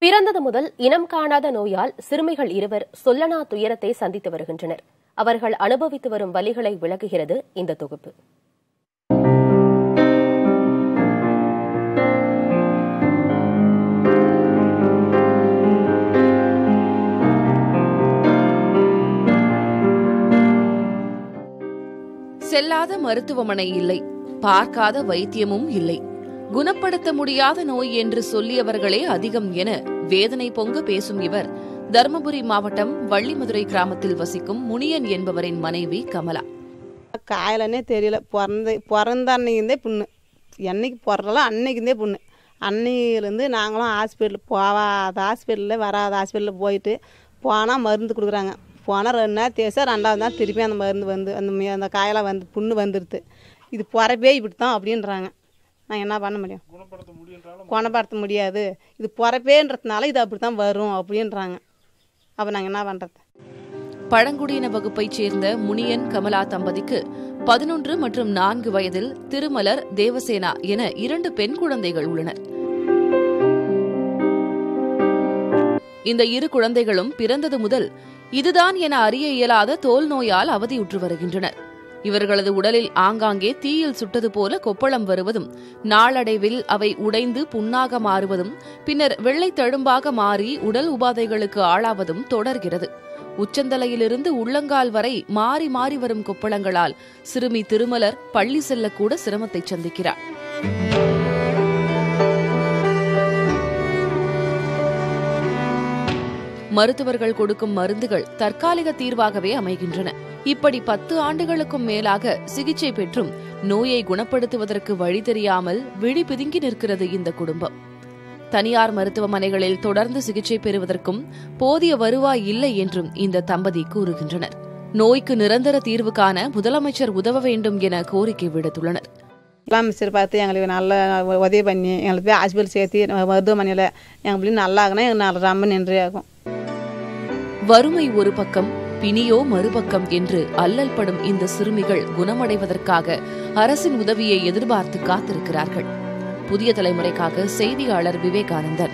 பிறந்தது முதல் இனம் காணாத நோயால் சிறுமிகள் இருவர் சொல்லனா துயரத்தை சந்தித்து வருகின்றனர் அவர்கள் அனுபவித்து வரும் வலிகளை விளக்குகிறது இந்த தொகுப்பு செல்லாத மருத்துவமனை இல்லை பார்க்காத வைத்தியமும் இல்லை குணப்படுத்த முடியாத நோய் என்று சொல்லியவர்களே அதிகம் என வேதனை பொங்க பேசும் இவர் தருமபுரி மாவட்டம் வள்ளிமதுரை கிராமத்தில் வசிக்கும் முனியன் என்பவரின் மனைவி கமலா காயலன்னே தெரியல பிறந்த பிறந்த அன்னைக்குந்தே புண்ணு என்னைக்கு பிறந்தாலும் அன்னைக்குந்தே புண்ணு அன்னையிலேருந்து நாங்களும் ஹாஸ்பிட்டல் போகாத ஹாஸ்பிட்டலில் வராத ஹாஸ்பிட்டலில் போயிட்டு போனால் மருந்து கொடுக்குறாங்க போனால் ரெண்டு நாள் தேய்ச்சா ரெண்டாவது நாள் திருப்பி அந்த மருந்து வந்து அந்த மி- அந்த காயெல்லாம் வந்து புண்ணு வந்துடுது இது பிறப்பே இப்படி தான் அப்படின்றாங்க நான் என்ன பண்ண முடியும் குணப்படுத்த முடியாது இது பிறப்பேன்றதுனால இது அப்படி தான் வரும் அப்படின்றாங்க அப்போ நாங்கள் என்ன பண்ணுறது பழங்குடியின வகுப்பைச் சேர்ந்த முனியன் கமலா தம்பதிக்கு பதினொன்று மற்றும் நான்கு வயதில் திருமலர் தேவசேனா என இரண்டு பெண் குழந்தைகள் உள்ளனர் இந்த இரு குழந்தைகளும் பிறந்தது முதல் இதுதான் என அறிய இயலாத தோல் நோயால் அவதியுற்று வருகின்றனர் இவர்களது உடலில் ஆங்காங்கே தீயில் சுட்டது போல கொப்பளம் வருவதும் நாளடைவில் அவை உடைந்து புண்ணாக மாறுவதும் பின்னர் வெள்ளை தழும்பாக மாறி உடல் உபாதைகளுக்கு ஆளாவதும் தொடர்கிறது உச்சந்தலையிலிருந்து உள்ளங்கால் வரை மாறி மாறி வரும் கொப்பளங்களால் சிறுமி திருமலர் பள்ளி செல்லக்கூட சிரமத்தை சந்திக்கிறார் மருத்துவர்கள் கொடுக்கும் மருந்துகள் தற்காலிக தீர்வாகவே அமைகின்றன இப்படி பத்து ஆண்டுகளுக்கும் மேலாக சிகிச்சை பெற்றும் நோயை குணப்படுத்துவதற்கு வழி தெரியாமல் விழி பிதுங்கி நிற்கிறது இந்த குடும்பம் தனியார் மருத்துவமனைகளில் தொடர்ந்து சிகிச்சை பெறுவதற்கும் போதிய வருவாய் இல்லை என்றும் இந்த தம்பதி கூறுகின்றனர் நோய்க்கு நிரந்தர தீர்வு காண முதலமைச்சர் உதவ வேண்டும் என கோரிக்கை விடுத்துள்ளனர் முதலமைச்சர் பார்த்து எங்களுக்கு நல்ல உதவி பண்ணி எங்களுக்கு போய் ஹாஸ்பிட்டல் சேர்த்து மருத்துவமனையில் எங்கள் பிள்ளை நல்லா ஆகுனா எங்களுக்கு நல்ல ரொம்ப நன்றி ஆகும் வறுமை ஒரு பக்கம் பிணியோ மறுபக்கம் என்று அல்லல் படும் இந்த சிறுமிகள் குணமடைவதற்காக அரசின் உதவியை எதிர்பார்த்து காத்திருக்கிறார்கள் புதிய தலைமுறைக்காக செய்தியாளர் விவேகானந்தன்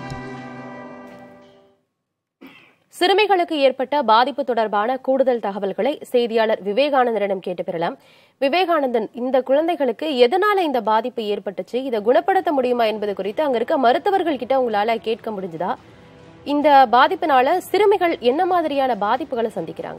சிறுமிகளுக்கு ஏற்பட்ட பாதிப்பு தொடர்பான கூடுதல் தகவல்களை செய்தியாளர் விவேகானந்தனிடம் கேட்டு பெறலாம் விவேகானந்தன் இந்த குழந்தைகளுக்கு எதனால இந்த பாதிப்பு ஏற்பட்டுச்சு இதை குணப்படுத்த முடியுமா என்பது குறித்து அங்க இருக்க மருத்துவர்கள் கிட்ட உங்களால கேட்க முடிஞ்சுதா இந்த பாதிப்பினால சிறுமிகள் என்ன மாதிரியான பாதிப்புகளை சந்திக்கிறாங்க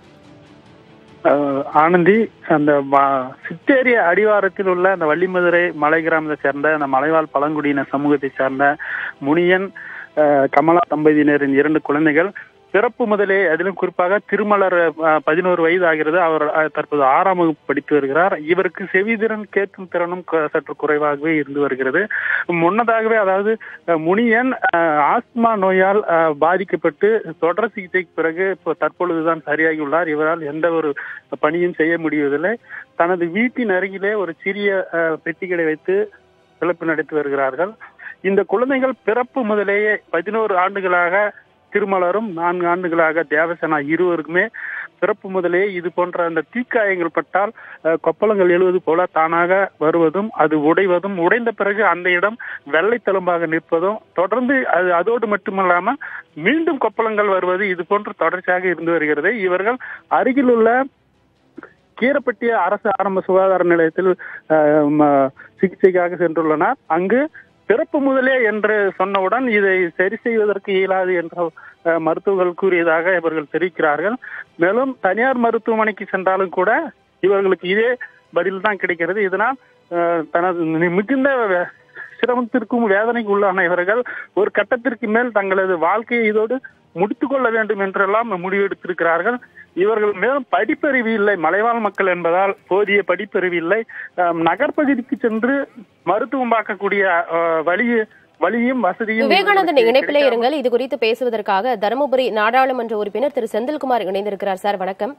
அஹ் ஆனந்தி அந்த வ- சித்தேரிய அடிவாரத்தில் உள்ள அந்த வள்ளிமதுரை மலை கிராமத்தை சேர்ந்த அந்த மலைவாழ் பழங்குடியின சமூகத்தை சேர்ந்த முனியன் அஹ், கமலா தம்பதியினரின் இரண்டு குழந்தைகள் பிறப்பு முதலே அதிலும் குறிப்பாக திருமலர் அஹ், பதினோரு வயது ஆகிறது அவர் அஹ், தற்போது ஆறாம் வகுப்பு படித்து வருகிறார் இவருக்கு செவிதிறன் கேட்கும் திறனும் க- சற்று குறைவாகவே இருந்து வருகிறது முன்னதாகவே அதாவது அஹ், முனியன் அஹ், ஆஸ்துமா நோயால் அஹ், பாதிக்கப்பட்டு தொடர் சிகிச்சைக்கு பிறகு இப்போ தற்பொழுதுதான் சரியாகியுள்ளார் இவரால் எந்த ஒரு பணியும் செய்ய முடிவதில்லை தனது வீட்டின் அருகிலே ஒரு சிறிய அஹ், பெட்டிக்கடை வைத்து பிழைப்பு நடத்தி வருகிறார்கள் இந்த குழந்தைகள் பிறப்பு முதலேயே பதினோரு ஆண்டுகளாக திருமலரும் நான்கு ஆண்டுகளாக தேவசேனா இருவருக்குமே பிறப்பு முதலே இது போன்ற அந்த தீக்காயங்கள் பட்டால் அஹ், கொப்பளங்கள் எழுவது போல தானாக வருவதும் அது உடைவதும் உடைந்த பிறகு அந்த இடம் வெள்ளை தழும்பாக நிற்பதும் தொடர்ந்து அது அதோடு மட்டுமல்லாமல் மீண்டும் கொப்பளங்கள் வருவது இது போன்று தொடர்ச்சியாக இருந்து வருகிறது இவர்கள் அருகில் உள்ள கீரப்பட்டிய அரசு ஆரம்ப சுகாதார நிலையத்தில் அஹ், ம- சிகிச்சைக்காக சென்றுள்ளனர் அங்கு பிறப்பு முதலே என்று சொன்னவுடன் இதை சரி செய்வதற்கு இயலாது என்ற அஹ், மருத்துவர்கள் கூறியதாக இவர்கள் தெரிவிக்கிறார்கள் மேலும் தனியார் மருத்துவமனைக்கு சென்றாலும் கூட இவர்களுக்கு இதே பதில் தான் கிடைக்கிறது இதனால் அஹ், தனது மிகுந்த வே- சிரமத்திற்கும் வேதனைக்கு உள்ளான இவர்கள் ஒரு கட்டத்திற்கு மேல் தங்களது வாழ்க்கையை இதோடு முடித்துக் கொள்ள வேண்டும் என்றெல்லாம் முடிவெடுத்திருக்கிறார்கள் இவர்கள் மேலும் படிப்பறிவு இல்லை மலைவாழ் மக்கள் என்பதால் போதிய படிப்பறிவு இல்லை அஹ், நகர்ப்பகுதிக்கு சென்று மருத்துவம் பார்க்கக்கூடிய அஹ், வழி வழியும் வசதியும் விவேகானந்தன் இவர்களுக்கு இணைப்பிலே கிடைக்காமல் இருங்கள் இது குறித்து பேசுவதற்காக தருமபுரி நாடாளுமன்ற உறுப்பினர் திரு செந்தில்குமார் இணைந்திருக்கிறார் சார் வணக்கம்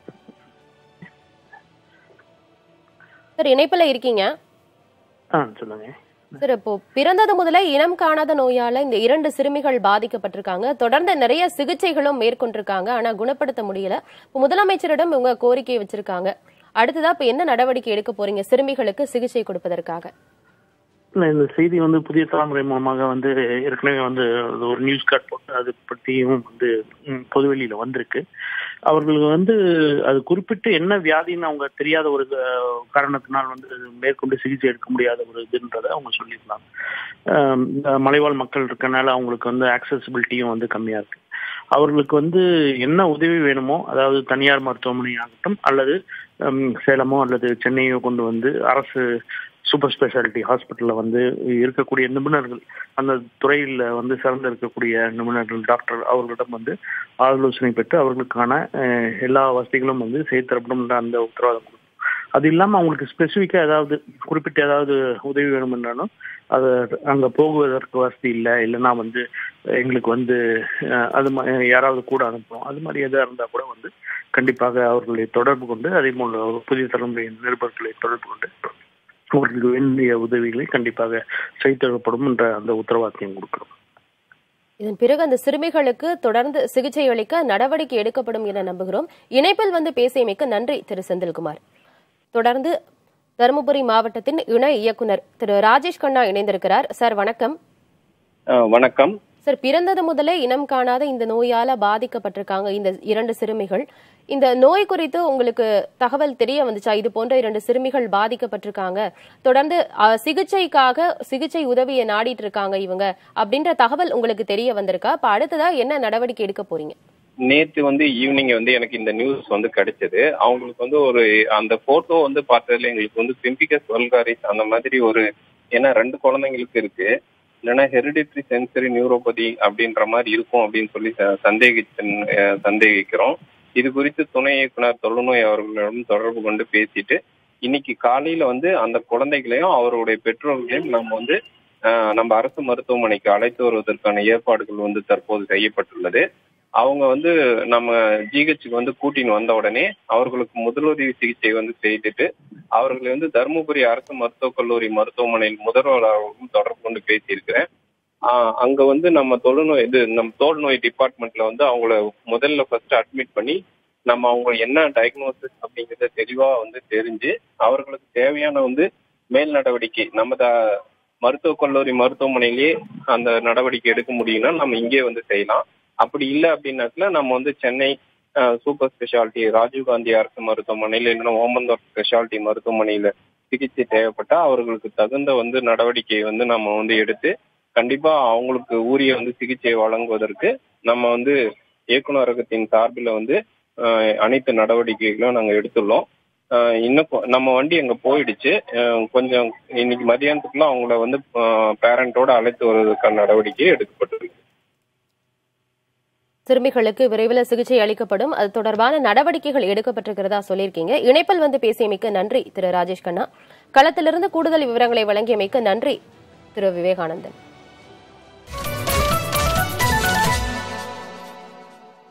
சார் இணைப்பில் இருக்கீங்க ஆ சொல்லுங்க சார் இப்போ பிறந்தது முதலே இனம் காணாத நோயால இந்த இரண்டு சிறுமிகள் பாதிக்கப்பட்டிருக்காங்க தொடர்ந்து நிறைய சிகிச்சைகளும் மேற்கொண்டிருக்காங்க ஆனா குணப்படுத்த முடியல இப்போ முதலமைச்சரிடம் இவங்க கோரிக்கை வச்சிருக்காங்க அடுத்ததா இப்ப என்ன நடவடிக்கை எடுக்க போறீங்க சிறுமிகளுக்கு சிகிச்சை கொடுப்பதற்காக இல்ல, இந்த செய்தி வந்து புதிய தலைமுறை மூலமாக வந்து ஏற்கனவே வந்து அது ஒரு நியூஸ் கார்ட் போட்டு அது பற்றியும் வந்து ம், பொதுவெளியில வந்திருக்கு அவர்களுக்கு வந்து அது குறிப்பிட்டு என்ன வியாதின்னு அவங்க தெரியாத ஒரு அஹ், காரணத்தினால் வந்து மேற்கொண்டு சிகிச்சை எடுக்க முடியாத ஒரு இதுன்றதை அவங்க சொல்லியிருந்தாங்க ஆம், இந்த மலைவாழ் மக்கள் இருக்கனால அவங்களுக்கு வந்து ஆக்சசிபிலிட்டியும் வந்து கம்மியா இருக்கு அவர்களுக்கு வந்து என்ன உதவி வேணுமோ அதாவது தனியார் மருத்துவமனை ஆகட்டும் அல்லது ஹம், சேலமோ அல்லது சென்னையோ கொண்டு வந்து அரசு சூப்பர் ஸ்பெஷாலிட்டி ஹாஸ்பிட்டல்ல வந்து இருக்கக்கூடிய நிபுணர்கள் அந்த துறையில் வந்து சிறந்து இருக்கக்கூடிய நிபுணர்கள் டாக்டர் அவர்களிடம் வந்து ஆலோசனை பெற்று அவர்களுக்கான அஹ், எல்லா வசதிகளும் வந்து செய்து தரப்படும் என்ற அந்த உத்தரவாதம் கொடுக்கும் அது இல்லாம அவங்களுக்கு ஸ்பெசிஃபிக்கா ஏதாவது குறிப்பிட்ட ஏதாவது உதவி வேணும் என்றாலும் அது அங்க போகுவதற்கு வசதி இல்லை இல்லைன்னா வந்து எங்களுக்கு வந்து அஹ், அது மா- யாராவது கூட அனுப்பணும் அது மாதிரி எதா இருந்தா கூட வந்து கண்டிப்பாக அவர்களை தொடர்பு கொண்டு அதே போல புதிய தலைமுறையின் நிருபர்களை தொடர்பு கொண்டு அவர்களுக்கு வேண்டிய உதவிகளை கண்டிப்பாக செய்து தரப்படும் என்ற அந்த உத்தரவாதத்தையும் கொடுக்கிறோம் இதன் பிறகு அந்த சிறுமிகளுக்கு தொடர்ந்து சிகிச்சை அளிக்க நடவடிக்கை எடுக்கப்படும் என நம்புகிறோம் இணைப்பில் வந்து பேசியமைக்கு நன்றி திரு செந்தில்குமார் தொடர்ந்து தருமபுரி மாவட்டத்தின் இணை இயக்குனர் திரு ராஜேஷ் கண்ணா இணைந்திருக்கிறார் சார் வணக்கம் அஹ் வணக்கம் சார் பிறந்தது முதலே இனம் காணாத இந்த நோயால பாதிக்கப்பட்டிருக்காங்க இந்த இரண்டு சிறுமிகள் இந்த நோய் குறித்து உங்களுக்கு தகவல் தெரிய வந்துச்சா இது போன்ற இரண்டு சிறுமிகள் பாதிக்கப்பட்டிருக்காங்க தொடர்ந்து அஹ், சிகிச்சைக்காக சிகிச்சை உதவியை நாடிட்டு இருக்காங்க இவங்க அப்படின்ற தகவல் உங்களுக்கு தெரிய வந்திருக்கா இப்ப அடுத்ததா என்ன நடவடிக்கை எடுக்க போறீங்க நேத்து வந்து ஈவினிங் வந்து எனக்கு இந்த நியூஸ் வந்து கிடைச்சது அவங்களுக்கு வந்து ஒரு அந்த போட்டோ வந்து பார்த்ததுல எங்களுக்கு வந்து பிம்பிகஸ் வல்காரிஸ் அந்த மாதிரி ஒரு ஏன்னா ரெண்டு குழந்தைங்களுக்கு இருக்கு இல்லைன்னா ஹெரிடிட்ரி சென்சரி நியூரோபதி அப்படின்ற மாதிரி இருக்கும் அப்படின்னு சொல்லி ச- சந்தேகிச்சு அஹ் சந்தேகிக்கிறோம் இது குறித்து துணை இயக்குனர் தொழுநோய் அவர்களிடம் தொடர்பு கொண்டு பேசிட்டு இன்னைக்கு காலையில வந்து அந்த குழந்தைகளையும் அவருடைய பெற்றோர்களையும் நம்ம வந்து அஹ், நம்ம அரசு மருத்துவமனைக்கு அழைத்து வருவதற்கான ஏற்பாடுகள் வந்து தற்போது செய்யப்பட்டுள்ளது அவங்க வந்து நம்ம ஜிஹெச்சுக்கு வந்து கூட்டின்னு வந்த உடனே அவர்களுக்கு முதலுதவி சிகிச்சை வந்து செய்துட்டு அவர்களை வந்து தருமபுரி அரசு மருத்துவக் கல்லூரி மருத்துவமனையில் முதல்வராகவும் தொடர்பு கொண்டு பேசியிருக்கிறேன் ஆஹ் அங்க வந்து நம்ம தொழுநோய் இது நம்ம தோல் நோய் டிபார்ட்மெண்ட்ல வந்து அவங்கள முதல்ல ஃபர்ஸ்ட் அட்மிட் பண்ணி நம்ம அவங்க என்ன டயக்னோசிஸ் அப்படிங்கறத தெளிவா வந்து தெரிஞ்சு அவர்களுக்கு தேவையான வந்து மேல் நடவடிக்கை நம்ம த- மருத்துவக் கல்லூரி மருத்துவமனையிலேயே அந்த நடவடிக்கை எடுக்க முடியும்னா நம்ம இங்கே வந்து செய்யலாம் அப்படி இல்லை அப்படின்னாக்கல நம்ம வந்து சென்னை அஹ், சூப்பர் ஸ்பெஷாலிட்டி ராஜீவ்காந்தி அரசு மருத்துவமனையில இல்லைன்னா ஓமந்தூர் ஸ்பெஷாலிட்டி மருத்துவமனையில சிகிச்சை தேவைப்பட்டா அவர்களுக்கு தகுந்த வந்து நடவடிக்கை வந்து நம்ம வந்து எடுத்து கண்டிப்பா அவங்களுக்கு உரிய வந்து சிகிச்சை வழங்குவதற்கு நம்ம வந்து இயக்குநரகத்தின் சார்பில் வந்து அஹ், அனைத்து நடவடிக்கைகளும் நாங்க எடுத்துள்ளோம் அஹ், இன்னும் கொ- நம்ம வண்டி அங்க போயிடுச்சு அஹ், கொஞ்சம் இன்னைக்கு மதியானத்துக்குள்ள அவங்கள வந்து பேரண்டோட அழைத்து வருவதற்கான நடவடிக்கை எடுக்கப்பட்டிருக்கு சிறுமிகளுக்கு விரைவில் சிகிச்சை அளிக்கப்படும் அது தொடர்பான நடவடிக்கைகள் எடுக்கப்பட்டிருக்கிறதா சொல்லியிருக்கீங்க இணைப்பில் வந்து பேசியமைக்கு நன்றி திரு ராஜேஷ் கண்ணா களத்திலிருந்து கூடுதல் விவரங்களை வழங்கியமைக்கு நன்றி திரு விவேகானந்தன்